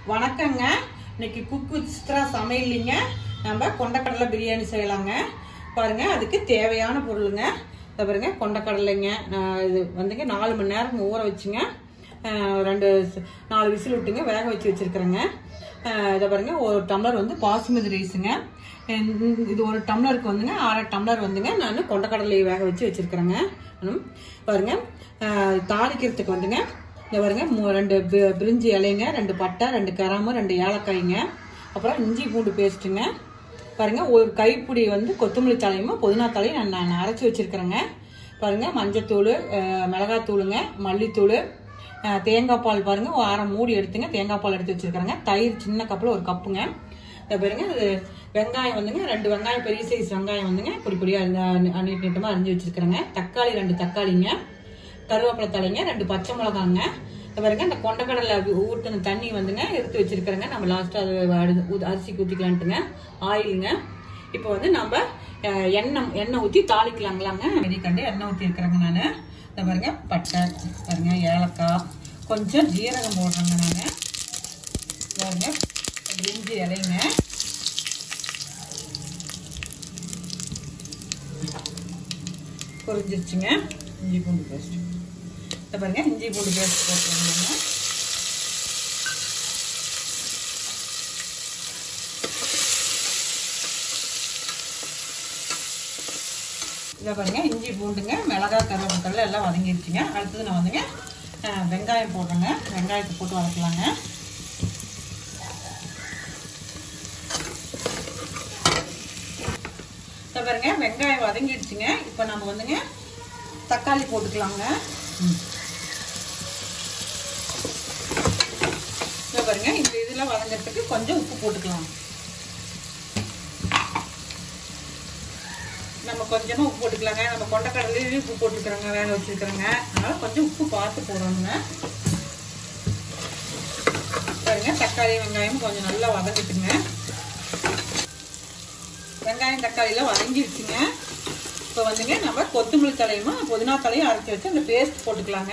வணக்கங்க இன்னைக்கு cook with Chitra சமையலிங்க நம்ம கொண்டக்கடலை பிரியாணி செய்யலாங்க பாருங்க அதுக்கு தேவையான பொருளுங்க இதை பாருங்க கொண்டக்கடலைங்க நான் இது வந்துங்க நாலு மணி நேரம் ஊற வச்சுங்க அஹ் ரெண்டு ஸ்- நாலு விசில் விட்டுங்க வேக வச்சு வச்சிருக்கிறேங்க அஹ் இதை பாருங்க ஒரு டம்ளர் வந்து பாசுமதி ரைஸுங்க இந்த- இது ஒரு டம்ளருக்கு வந்துங்க அரை டம்ளர் வந்துங்க நான் கொண்டக்கடலையை வேக வச்சு வச்சிருக்கிறேங்க ம், பாருங்க அஹ் தாளிக்கிறதுக்கு வந்துங்க இந்த பாருங்க மூ- ரெண்டு பி- பிரிஞ்சி இலைங்க ரெண்டு பட்டை ரெண்டு கராமு ரெண்டு ஏலக்காய்ங்க அப்புறம் இஞ்சி பூண்டு பேஸ்ட்டுங்க பாருங்க ஒரு கைப்பிடி வந்து கொத்தமல்லி தலையும் புதினா தலையும் நான் நான் அரைச்சி வச்சிருக்கிறேங்க பாருங்க மஞ்சத்தூள் அஹ், மிளகாத்தூளுங்க மல்லித்தூள் அஹ், தேங்காய் பால் பாருங்க ஒரு அரை மூடி எடுத்துங்க தேங்காய் பால் எடுத்து வச்சிருக்கிறேங்க தயிர் சின்ன கப்பில் ஒரு கப்புங்க இந்த பாருங்க இது வெங்காயம் வந்துங்க ரெண்டு வெங்காயம் பெரிய சைஸ் வெங்காயம் வந்துங்க பொடி பொடியாக நீட் நீட்டமாக அரிஞ்சு வச்சிருக்கிறேங்க தக்காளி ரெண்டு தக்காளிங்க கருவேப்பிலை தலைங்க ரெண்டு பச்சை மிளகாங்க இந்த பாருங்க இந்த கொண்டக்கடலை ஊற்றின தண்ணி வந்துங்க எடுத்து வச்சிருக்கிறேங்க நம்ம லாஸ்ட்டாக அது அடு- ஊ- அரிசி ஊற்றிக்கலான்ட்டுங்க ஆயிலுங்க இப்போ வந்து நம்ம அஹ், எண்ணெய் எண்ணெய் ஊற்றி தாளிக்கலாங்களாங்க வெடிக்கண்டு எண்ணெய் ஊற்றி இருக்கிறேங்க நான் இந்த பாருங்க பட்டை பாருங்க ஏலக்காய் கொஞ்சம் ஜீரகம் போடுறேங்க நான் பாருங்க பிரிஞ்சி இலைங்க பொரிஞ்சிருச்சுங்க இஞ்சி பூண்டு பேஸ்ட் இதை பாருங்க இஞ்சி பூண்டு பேஸ்ட் போட்டுருங்க இதை பாருங்க இஞ்சி பூண்டுங்க மிளகா கருவேப்பிலை எல்லாம் வதங்கிருச்சுங்க அடுத்தது நான் வந்துங்க அஹ், வெங்காயம் போடுறேங்க வெங்காயத்தை போட்டு வதக்கலாங்க இதை பாருங்க வெங்காயம் வதங்கிடுச்சுங்க இப்போ நம்ம வந்துங்க தக்காளி போட்டுக்கலாங்க ம். இதை பாருங்க இந்த இதெல்லாம் வதங்கிறதுக்கு கொஞ்சம் உப்பு போட்டுக்கலாம் நம்ம கொஞ்சமா உப்பு போட்டுக்கலாங்க நம்ம கொண்டக்கடலையும் உப்பு போட்டுக்கிறோங்க வேக வச்சுருக்கிறோங்க அதனால கொஞ்சம் உப்பு பார்த்து போடணுங்க பாருங்க தக்காளி வெங்காயம் கொஞ்சம் நல்லா வதங்கிட்டுங்க வெங்காயம் தக்காளிலாம் வதங்கிருச்சுங்க இப்போ வந்துங்க நம்ம கொத்தமல்லி தலையும் புதினா தலையும் அரைச்சி வச்சு அந்த பேஸ்ட் போட்டுக்கலாங்க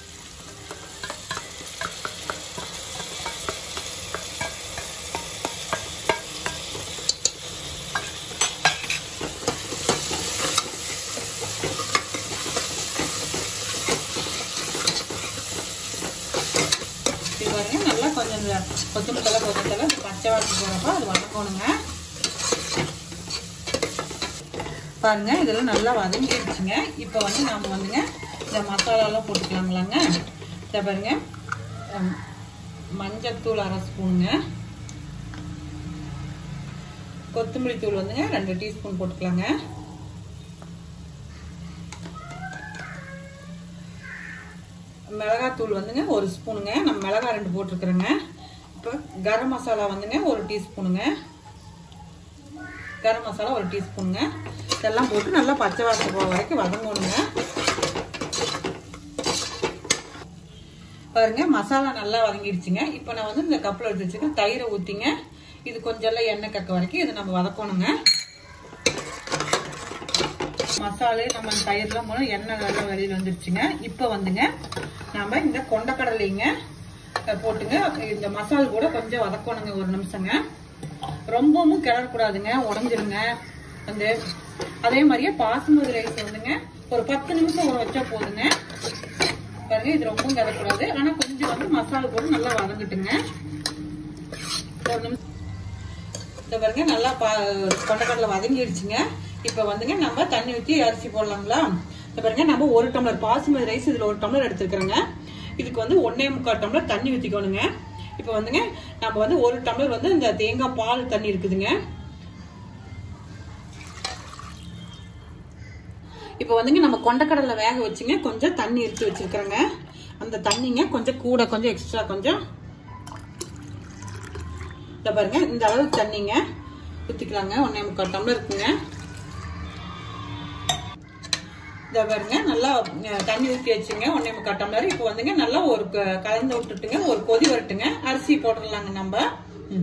இது பாருங்க நல்லா கொஞ்சம் இந்த கொத்தமல்லி தலை கொத்தமல்லி தலை இந்த பச்சை வாசம் போகிறப்ப அது வதக்கணுங்க பாருங்க இதெல்லாம் நல்லா வதங்கிடுச்சுங்க இப்போ வந்து நாம வந்துங்க இந்த மசாலாலாம் போட்டுக்கலாங்களாங்க இதை பாருங்க ஹம், மஞ்சத்தூள் அரை ஸ்பூனுங்க கொத்தமல்லி தூள் வந்துங்க ரெண்டு டீஸ்பூன் போட்டுக்கலாங்க மிளகாத்தூள் வந்துங்க ஒரு ஸ்பூனுங்க நம்ம மிளகா ரெண்டு போட்டிருக்கிறோங்க இப்போ கரம் மசாலா வந்துங்க ஒரு டீஸ்பூனுங்க கரம் மசாலா ஒரு டீஸ்பூனுங்க இதெல்லாம் போட்டு நல்லா பச்சை வாசம் போக வரைக்கும் வதங்கணுங்க பாருங்க மசாலா நல்லா வதங்கிடுச்சுங்க இப்போ நான் வந்து இந்த கப்பில் எடுத்து வச்சுருக்கேன் தயிரை ஊற்றிங்க இது கொஞ்சம் எல்லாம் எண்ணெய் கக்க வரைக்கும் இதை நம்ம வதக்கணுங்க மசாலு நம்ம தயிர்லாம் போல எண்ணெய் நல்லா வெளியில் வந்துருச்சுங்க இப்போ வந்துங்க நாம இந்த கொண்டக்கடலைங்க அஹ், போட்டுங்க இந்த மசால் கூட கொஞ்சம் வதக்கணுங்க ஒரு நிமிஷங்க ரொம்பவும் கிளறக்கூடாதுங்க உடஞ்சிருங்க வந்து அதே மாதிரியே பாசுமதி ரைஸ் வந்துங்க ஒரு பத்து நிமிஷம் ஊற வச்சா போதுங்க பாருங்க இது ரொம்ப கிளறக்கூடாது ஆனா கொஞ்சம் வந்து மசாலா போட்டு நல்லா வதங்கட்டுங்க ஒரு நிமிஷம் இந்த பாருங்க நல்லா பா கொண்டக்கடலை வதங்கிடுச்சுங்க இப்போ வந்துங்க நம்ம தண்ணி ஊற்றி அரிசி போடலாங்களா இந்த பாருங்க நம்ம ஒரு டம்ளர் பாசுமதி ரைஸ் இதில் ஒரு டம்ளர் எடுத்துருக்குறோங்க இதுக்கு வந்து ஒன்னே முக்கால் டம்ளர் தண்ணி ஊற்றிக்கணுங்க இப்போ வந்துங்க நம்ம வந்து ஒரு டம்ளர் வந்து இந்த தேங்காய் பால் தண்ணி இருக்குதுங்க இப்போ வந்துங்க நம்ம கொண்டக்கடலை வேக வச்சுங்க கொஞ்சம் தண்ணி எடுத்து வச்சிருக்கிறோங்க அந்த தண்ணிங்க கொஞ்சம் கூட கொஞ்சம் எக்ஸ்ட்ரா கொஞ்சம் இந்த பாருங்க இந்த அளவுக்கு தண்ணிங்க ஊற்றிக்கலாங்க ஒன்றே முக்கால் டம்ளர் இருக்குங்க இதை பாருங்க நல்லா அஹ், தண்ணி ஊற்றி வச்சுங்க ஒன்றே முக்கால் டம்ளர் இப்போ வந்துங்க நல்லா ஒரு க- கலந்து விட்டுட்டுங்க ஒரு கொதி வரட்டுங்க அரிசி போட்டுடலாங்க நம்ம ம்.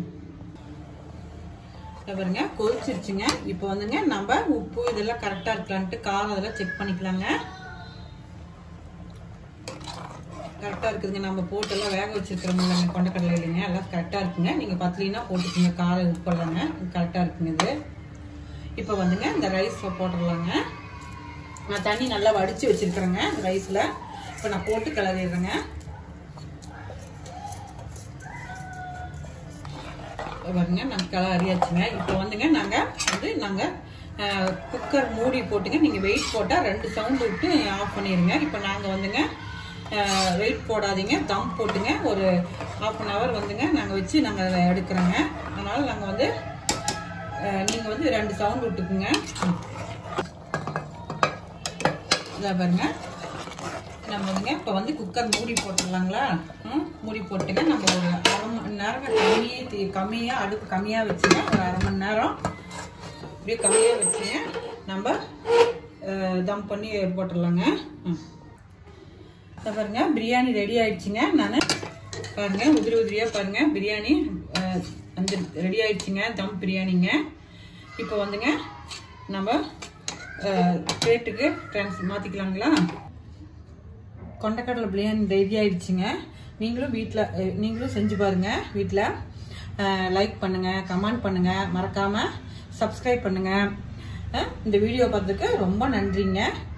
இதை பாருங்க கொதிச்சிருச்சுங்க இப்போ வந்துங்க நம்ம உப்பு இதெல்லாம் கரெக்டாக இருக்கலான்ட்டு காரம் இதெல்லாம் செக் பண்ணிக்கலாங்க கரெக்டாக இருக்குதுங்க நம்ம போட்டெல்லாம் வேக வச்சிருக்கிறோம் இல்லைங்க கொண்டக்கடலை இல்லைங்க எல்லாம் கரெக்டாக இருக்குங்க நீங்கள் பத்தலினா போட்டுக்கோங்க காரம் உப்பு இல்லைங்க கரெக்டாக இருக்குங்க இது இப்போ வந்துங்க இந்த ரைஸ் போட்டுடலாங்க நான் தண்ணி நல்லா வடித்து வச்சிருக்கிறேங்க இந்த ரைஸில் இப்போ நான் போட்டு கிளறிடுறேங்க பாருங்க நாங்கள் கிளறியாச்சுங்க இப்போ வந்துங்க நாங்கள் வந்து நாங்கள் குக்கர் மூடி போட்டுங்க நீங்கள் வெயிட் போட்டால் ரெண்டு சவுண்ட் விட்டு ஆஃப் பண்ணிடுங்க இப்போ நாங்கள் வந்துங்க வெயிட் போடாதீங்க தம் போட்டுங்க ஒரு ஹாஃப் அன் ஹவர் வந்துங்க நாங்கள் வச்சு நாங்கள் எடுக்கிறோங்க அதனால் நாங்கள் வந்து நீங்கள் வந்து ரெண்டு சவுண்ட் விட்டுக்குங்க இதை பாருங்க நம்ம வந்துங்க இப்போ வந்து குக்கர் மூடி போட்டுடலாங்களா ம் மூடி போட்டுங்க நம்ம ஒரு அரை மணி நேரம் கம்மியே தீ- கம்மியாக அடுப்பு கம்மியாக வச்சுங்க ஒரு அரை மணி நேரம் அப்படியே கம்மியாக வச்சுங்க நம்ம அஹ், தம் பண்ணி போட்டுடலாங்க ம் இதை பாருங்க பிரியாணி ரெடி ஆயிடுச்சுங்க நான் பாருங்க உதிரி உதிரியாக பாருங்க பிரியாணி அஹ், வந்து ரெடி ஆயிடுச்சுங்க தம் பிரியாணிங்க இப்போ வந்துங்க நம்ம பிளேட்டுக்கு ட்ரான்ஸ் மாற்றிக்கலாங்களா கொண்டக்கடலை பிரியாணி ரெடி ஆயிடுச்சுங்க நீங்களும் வீட்டில் நீங்களும் செஞ்சு பாருங்க வீட்டில் லைக் பண்ணுங்க கமெண்ட் பண்ணுங்க மறக்காம சப்ஸ்கிரைப் பண்ணுங்க அஹ், இந்த வீடியோ பார்த்ததுக்கு ரொம்ப நன்றிங்க